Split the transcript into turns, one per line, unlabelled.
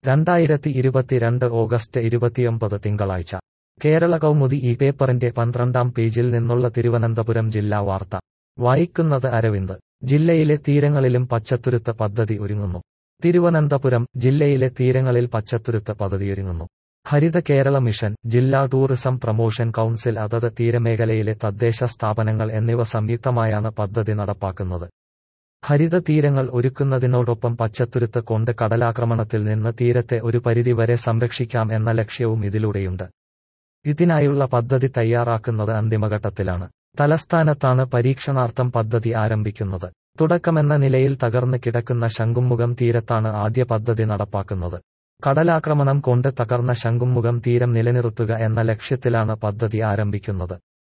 രണ്ടായിരത്തി ഇരുപത്തിരണ്ട് ഓഗസ്റ്റ് ഇരുപത്തിയൊമ്പത് തിങ്കളാഴ്ച കേരള കൗമുദി ഈ പേപ്പറിന്റെ പന്ത്രണ്ടാം പേജിൽ നിന്നുള്ള തിരുവനന്തപുരം ജില്ലാ വാർത്ത വായിക്കുന്നത് അരവിന്ദ് ജില്ലയിലെ തീരങ്ങളിലും പച്ചത്തുരുത്ത് പദ്ധതി ഒരുങ്ങുന്നു തിരുവനന്തപുരം ജില്ലയിലെ തീരങ്ങളിൽ പച്ചത്തുരുത്ത് പദ്ധതിയൊരുങ്ങുന്നു ഹരിത കേരള മിഷൻ ജില്ലാ ടൂറിസം പ്രമോഷൻ കൗൺസിൽ അതത് തീരമേഖലയിലെ തദ്ദേശ സ്ഥാപനങ്ങൾ എന്നിവ സംയുക്തമായാണ് പദ്ധതി നടപ്പാക്കുന്നത് ഹരിത തീരങ്ങൾ ഒരുക്കുന്നതിനോടൊപ്പം പച്ചത്തുരുത്ത് കൊണ്ട് കടലാക്രമണത്തിൽ നിന്ന് തീരത്തെ ഒരു പരിധിവരെ സംരക്ഷിക്കാം എന്ന ലക്ഷ്യവും ഇതിലൂടെയുണ്ട് ഇതിനായുള്ള പദ്ധതി തയ്യാറാക്കുന്നത് അന്തിമഘട്ടത്തിലാണ് തലസ്ഥാനത്താണ് പരീക്ഷണാർത്ഥം പദ്ധതി ആരംഭിക്കുന്നത് തുടക്കമെന്ന നിലയിൽ തകർന്ന് കിടക്കുന്ന ശംഖുമുഖം തീരത്താണ് ആദ്യ പദ്ധതി നടപ്പാക്കുന്നത് കടലാക്രമണം കൊണ്ട് തകർന്ന ശംഖുമുഖം തീരം നിലനിർത്തുക എന്ന ലക്ഷ്യത്തിലാണ് പദ്ധതി ആരംഭിക്കുന്നത്